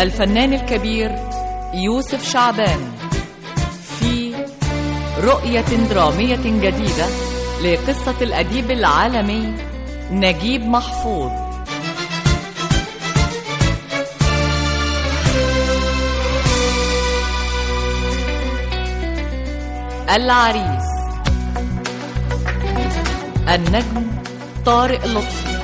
الفنان الكبير يوسف شعبان في رؤية درامية جديدة لقصة الأديب العالمي نجيب محفوظ العريس النجم طارق لطفي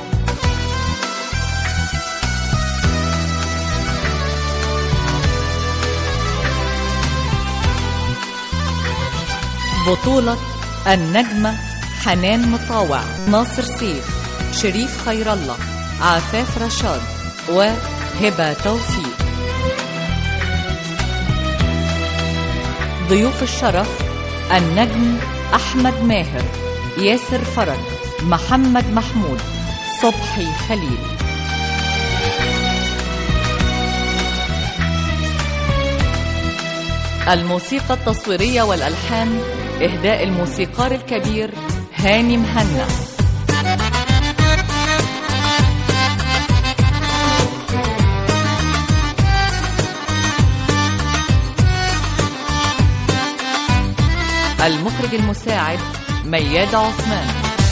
بطولة النجمة حنان مطاوع ناصر سيف شريف خير الله عفاف رشاد وهبة توفيق ضيوف الشرف النجم أحمد ماهر ياسر فرج محمد محمود صبحي خليل الموسيقى التصويرية والألحان إهداء الموسيقار الكبير هاني مهنا المخرج المساعد مياد عثمان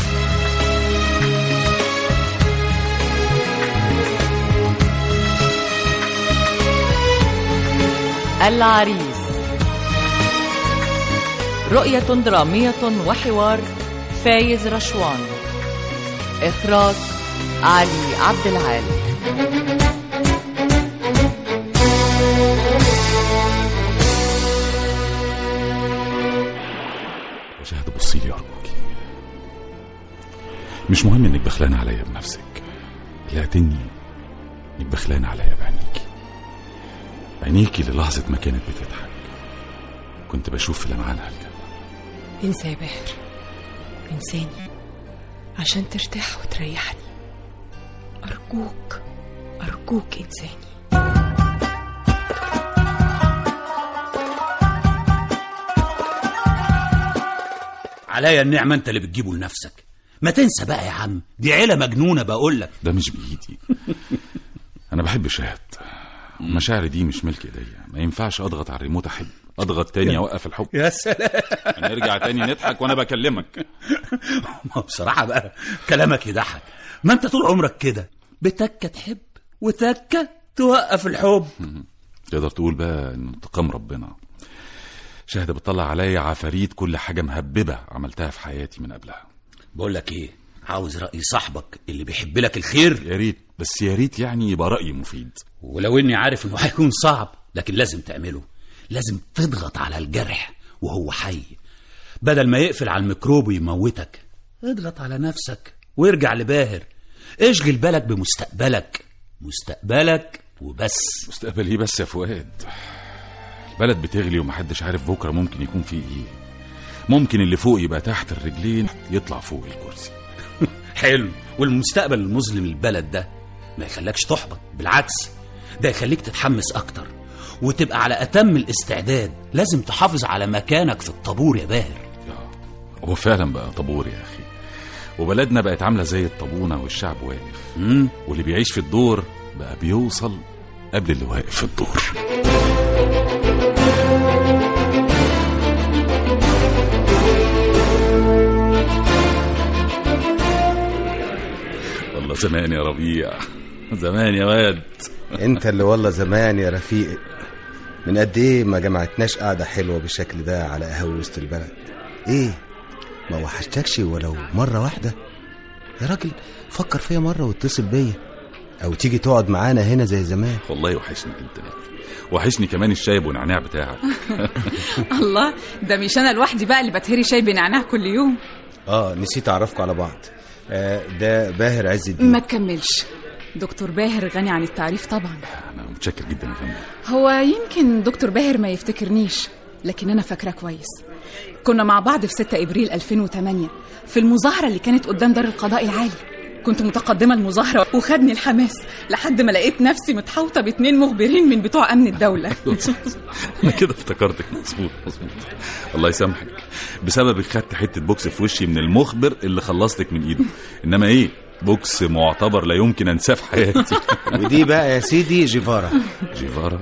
العريس رؤية درامية وحوار فايز رشوان إخراج علي عبد العال شهد بصي لي أرجوكي مش مهم إنك بخلانة عليا بنفسك اللي قاتلني إنك بخلانة عليا بعينيكي عينيكي للحظة ما كانت بتضحك كنت بشوف في لمعانها الجنة انسى يا باهر انساني عشان ترتاح وتريحني أرجوك أرجوك انساني عليا النعمة انت اللي بتجيبه لنفسك ما تنسى بقى يا عم دي عيلة مجنونة بقول لك ده مش بإيدي أنا بحب شهد مشاعري دي مش ملك إيديا ما ينفعش أضغط على الريموت أحب أضغط تاني أوقف الحب يا سلام نرجع تاني نضحك وأنا بكلمك ما بصراحة بقى كلامك يضحك ما انت طول عمرك كده بتكة تحب وتكة توقف الحب تقدر تقول بقى إن انتقام ربنا شهد بتطلع عليا عفاريت كل حاجة مهببة عملتها في حياتي من قبلها بقول لك ايه عاوز رأي صاحبك اللي بيحب لك الخير يا ريت بس يا ريت يعني يبقى رأيي مفيد ولو اني عارف انه هيكون صعب لكن لازم تعمله لازم تضغط على الجرح وهو حي بدل ما يقفل على الميكروب ويموتك اضغط على نفسك وارجع لباهر اشغل بالك بمستقبلك مستقبلك وبس مستقبل ايه بس يا فؤاد البلد بتغلي ومحدش عارف بكره ممكن يكون فيه ايه ممكن اللي فوق يبقى تحت الرجلين يطلع فوق الكرسي حلو والمستقبل المظلم للبلد ده ما يخلكش تحبط بالعكس ده يخليك تتحمس اكتر وتبقى على اتم الاستعداد لازم تحافظ على مكانك في الطابور يا باهر آه، هو فعلا بقى طابور يا اخي وبلدنا بقت عامله زي الطابونه والشعب واقف مم. واللي بيعيش في الدور بقى بيوصل قبل اللي واقف في الدور والله زمان يا ربيع زمان يا واد انت اللي والله زمان يا رفيق من قد ايه ما جمعتناش قعده حلوه بالشكل ده على قهوه وسط البلد ايه ما وحشتكش ولو مره واحده يا راجل فكر فيا مره واتصل بيا او تيجي تقعد معانا هنا زي زمان والله وحشني جدا يا أخي. وحشني كمان الشاي ونعناع بتاعك الله ده مش أنا لوحدي بقى اللي بتهري شاي بنعناع كل يوم اه نسيت اعرفكم على بعض آه ده باهر عز الدين ما تكملش دكتور باهر غني عن التعريف طبعا انا متشكر جدا يا فندم هو يمكن دكتور باهر ما يفتكرنيش لكن أنا فاكراه كويس كنا مع بعض في 6 إبريل 2008 في المظاهرة اللي كانت قدام دار القضاء العالي كنت متقدمة المظاهرة وخدني الحماس لحد ما لقيت نفسي متحوطة باتنين مخبرين من بتوع أمن الدولة انا كده افتكرتك مظبوط مظبوط الله يسامحك بسببك خدت حته بوكس في وشي من المخبر اللي خلصتك من ايده انما ايه بوكس معتبر لا يمكن انساه في حياتي ودي بقى يا سيدي جيفارا جيفارا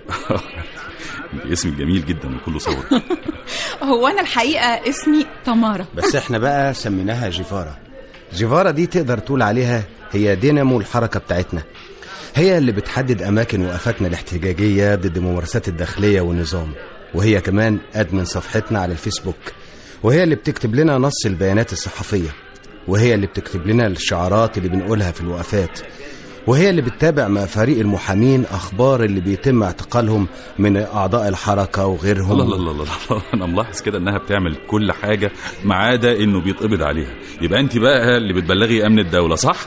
اسم جميل جدا وكله صور هو انا الحقيقه اسمي تمارا بس احنا بقى سميناها جيفارا جيفارا دي تقدر تقول عليها هي دينامو الحركة بتاعتنا هي اللي بتحدد أماكن وقفاتنا الاحتجاجية ضد الممارسات الداخلية والنظام وهي كمان أدمن صفحتنا على الفيسبوك وهي اللي بتكتب لنا نص البيانات الصحفية وهي اللي بتكتب لنا الشعارات اللي بنقولها في الوقفات وهي اللي بتتابع مع فريق المحامين أخبار اللي بيتم اعتقالهم من أعضاء الحركة وغيرهم الله الله الله الله الله. انا ملاحظ كده انها بتعمل كل حاجه ما عدا انه بيتقبض عليها يبقى انت بقى اللي بتبلغي امن الدوله صح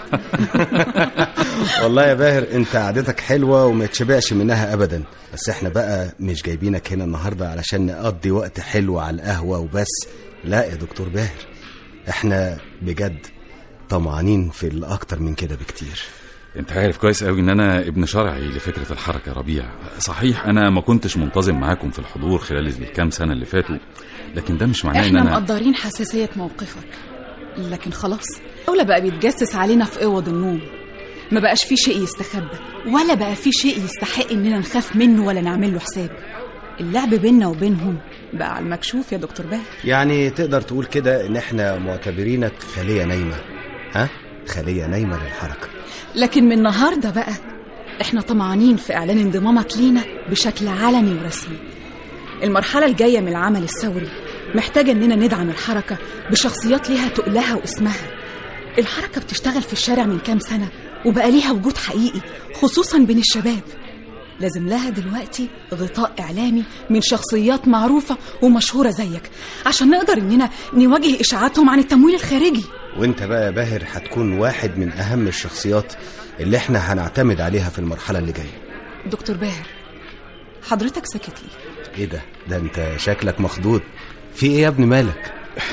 والله يا باهر انت قعدتك حلوة وما تشبعش منها ابدا بس احنا بقى مش جايبينك هنا النهاردة علشان نقضي وقت حلو على القهوة وبس لا يا دكتور باهر احنا بجد طمعانين في الاكتر من كده بكتير انت عارف كويس قوي ان انا ابن شرعي لفكره الحركه ربيع صحيح انا ما كنتش منتظم معاكم في الحضور خلال الكام سنه اللي فاتوا لكن ده مش معناه ان احنا انا مقدرين حساسيه موقفك لكن خلاص الدولة بقى بيتجسس علينا في اوض النوم ما بقاش في شيء يستخبى ولا بقى في شيء يستحق اننا نخاف منه ولا نعمل له حساب اللعب بيننا وبينهم بقى على المكشوف يا دكتور باهر يعني تقدر تقول كده ان احنا معتبرينك خلية نايمة ها خلية نايمة للحركة لكن من النهارده بقى احنا طمعانين في اعلان انضمامك لينا بشكل علني ورسمي المرحله الجايه من العمل الثوري محتاجه اننا ندعم الحركه بشخصيات ليها تقلها واسمها الحركه بتشتغل في الشارع من كام سنه وبقى ليها وجود حقيقي خصوصا بين الشباب لازم لها دلوقتي غطاء اعلامي من شخصيات معروفه ومشهوره زيك عشان نقدر اننا نواجه اشاعاتهم عن التمويل الخارجي وانت بقى يا باهر هتكون واحد من اهم الشخصيات اللي احنا هنعتمد عليها في المرحلة اللي جاية دكتور باهر حضرتك ساكت ليه ايه ده ده انت شكلك مخضوض في ايه يا ابني مالك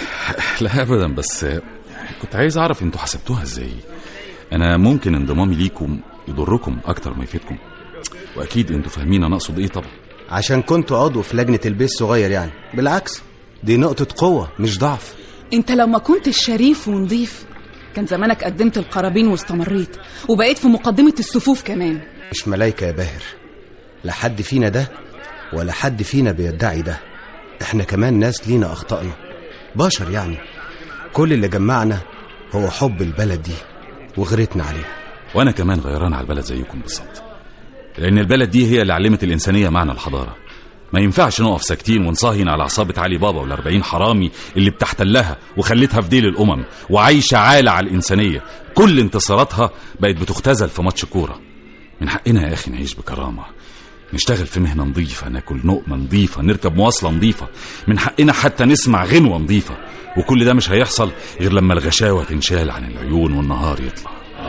لا ابدا بس كنت عايز اعرف انتوا حسبتوها ازاي انا ممكن انضمامي ليكم يضركم اكتر ما يفيدكم واكيد انتوا فاهمين انا اقصد ايه طبعا عشان كنت عضو في لجنة البيت صغير يعني بالعكس دي نقطة قوة مش ضعف انت لو ما كنتش شريف ونضيف كان زمانك قدمت القرابين واستمريت وبقيت في مقدمة الصفوف كمان مش ملايكة يا باهر لا حد فينا ده ولا حد فينا بيدعي ده احنا كمان ناس لينا اخطائنا بشر يعني كل اللي جمعنا هو حب البلد دي وغيرتنا عليها وانا كمان غيران على البلد زيكم بالظبط لان البلد دي هي اللي علمت الانسانيه معنى الحضاره ما ينفعش نقف ساكتين ونصهين على عصابة علي بابا والأربعين حرامي اللي بتحتلها وخلتها في ديل الأمم وعايشة عالة على الإنسانية كل انتصاراتها بقت بتختزل في ماتش كورة من حقنا يا أخي نعيش بكرامة نشتغل في مهنة نظيفة ناكل نقمة نظيفة نركب مواصلة نظيفة من حقنا حتى نسمع غنوة نظيفة وكل ده مش هيحصل غير لما الغشاوة تنشال عن العيون والنهار يطلع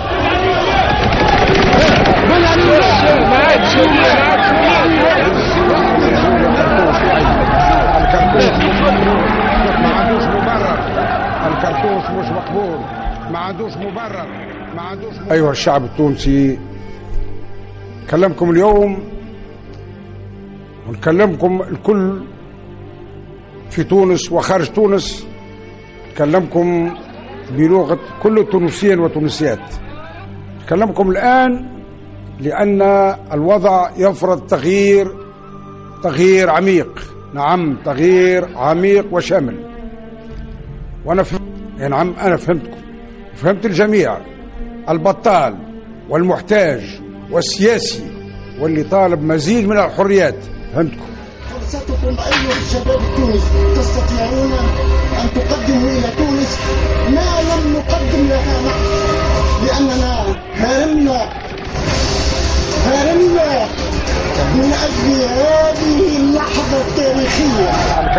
ما عندوش مبرر الكرتوش مش مقبول ما عندوش مبرر ما عندوش مبرر. ايها الشعب التونسي كلمكم اليوم ونكلمكم الكل في تونس وخارج تونس كلمكم بلغة كل التونسيين والتونسيات كلمكم الآن لأن الوضع يفرض تغيير تغيير عميق نعم تغيير عميق وشامل وانا فهمت يا نعم انا فهمتكم فهمت الجميع البطال والمحتاج والسياسي واللي طالب مزيد من الحريات فهمتكم فرصتكم أيها الشباب التونس تستطيعون أن تقدموا إلى تونس ما لم نقدم لها نحن لأننا هرمنا هرمنا من أجل هذه اللحظة التاريخية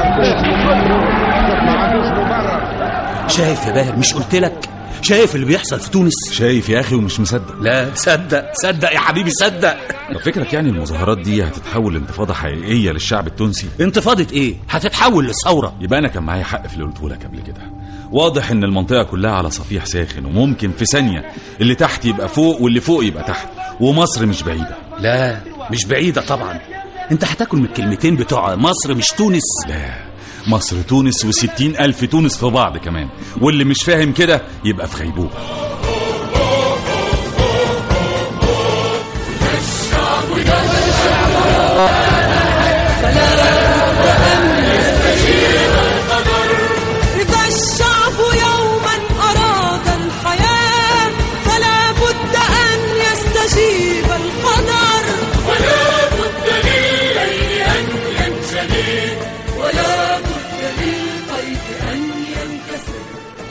ما عندوش مبرر شايف يا باهر مش قلت لك شايف اللي بيحصل في تونس شايف يا أخي ومش مصدق لا صدق صدق يا حبيبي صدق طب فكرك يعني المظاهرات دي هتتحول لانتفاضة حقيقية للشعب التونسي انتفاضة ايه هتتحول لثورة يبقى انا كان معايا حق في اللي قلته لك قبل كده واضح ان المنطقه كلها على صفيح ساخن وممكن في ثانيه اللي تحت يبقى فوق واللي فوق يبقى تحت ومصر مش بعيده لا مش بعيدة طبعا انت هتاكل من الكلمتين بتوع مصر مش تونس لا مصر تونس وستين ألف تونس في بعض كمان واللي مش فاهم كده يبقى في غيبوبة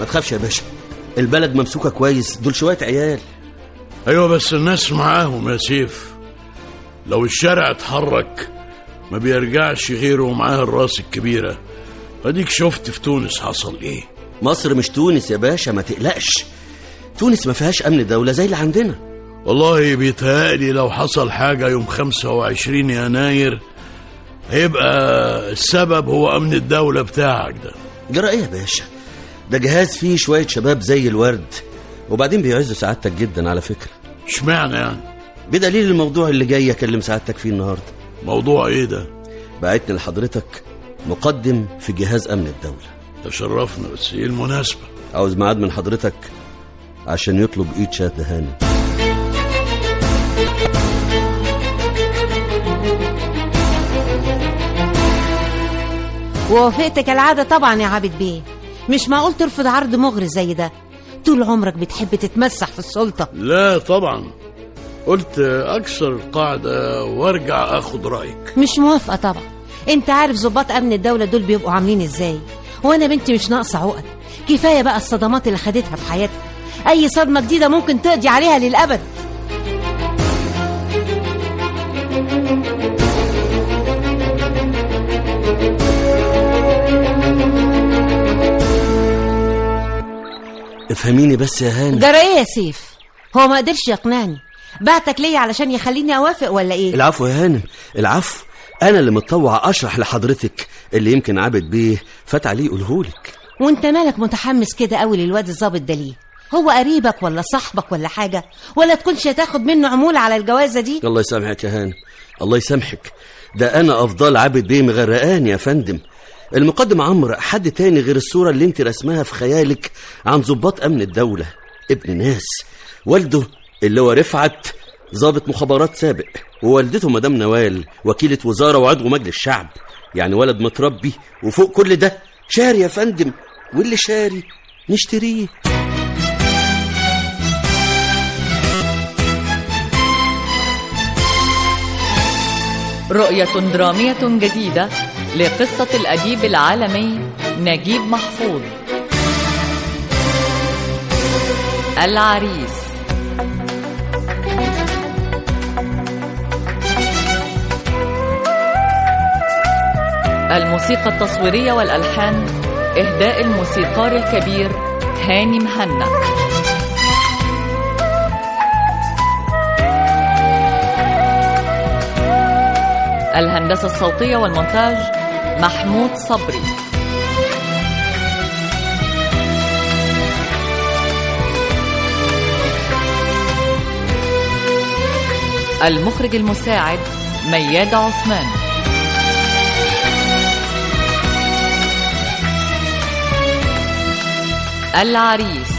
تخافش يا باشا البلد ممسوكه كويس دول شويه عيال ايوه بس الناس معاهم يا سيف لو الشارع اتحرك ما بيرجعش غيره ومعاه الراس الكبيره اديك شفت في تونس حصل ايه مصر مش تونس يا باشا ما تقلقش تونس ما فيهاش امن دوله زي اللي عندنا والله بيتهيألي لو حصل حاجة يوم 25 يناير هيبقى السبب هو أمن الدولة بتاعك ده جرى ايه يا باشا ده جهاز فيه شويه شباب زي الورد وبعدين بيعزوا سعادتك جدا على فكره اشمعنى يعني بدليل الموضوع اللي جاي اكلم سعادتك فيه النهارده موضوع ايه ده بعتني لحضرتك مقدم في جهاز امن الدوله تشرفنا بس ايه المناسبة عاوز ميعاد من حضرتك عشان يطلب ايد شاد هانم ووافقت كالعادة طبعا يا عابد بيه مش معقول ترفض عرض مغري زي ده طول عمرك بتحب تتمسح في السلطة لا طبعا قلت اكسر القاعدة وارجع اخد رأيك مش موافقة طبعا انت عارف ضباط امن الدولة دول بيبقوا عاملين ازاي وانا بنتي مش ناقصة عقد كفاية بقى الصدمات اللي خدتها في حياتها اي صدمة جديدة ممكن تقضي عليها للأبد افهميني بس يا هانم جرى ايه يا سيف هو ما قدرش يقنعني بعتك ليا علشان يخليني اوافق ولا ايه العفو يا هانم العفو انا اللي متطوع اشرح لحضرتك اللي يمكن عابد بيه فات عليه يقولهولك وانت مالك متحمس كده قوي للواد الظابط ده ليه هو قريبك ولا صاحبك ولا حاجة ولا تكونش هتاخد منه عمولة على الجوازة دي الله يسامحك يا هانم الله يسامحك ده انا افضل عابد بيه مغرقان يا فندم المقدم عمرو حد تاني غير الصورة اللي انت رسمها في خيالك عن ضباط امن الدولة ابن ناس والده اللي هو رفعت ضابط مخابرات سابق ووالدته مدام نوال وكيلة وزارة وعضو مجلس الشعب يعني ولد متربي وفوق كل ده شاري يا فندم واللي شاري نشتريه رؤية درامية جديدة لقصة الأديب العالمي نجيب محفوظ العريس الموسيقى التصويرية والألحان إهداء الموسيقار الكبير هاني مهنا الهندسة الصوتية والمونتاج محمود صبري المخرج المساعد مياد عثمان العريس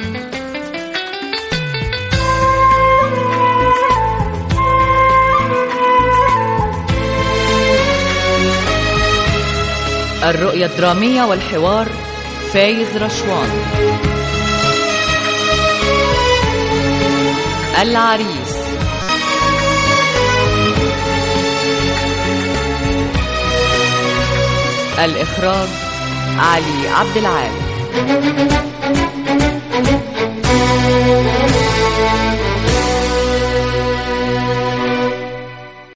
الرؤية الدرامية والحوار فايز رشوان العريس الإخراج علي عبد العال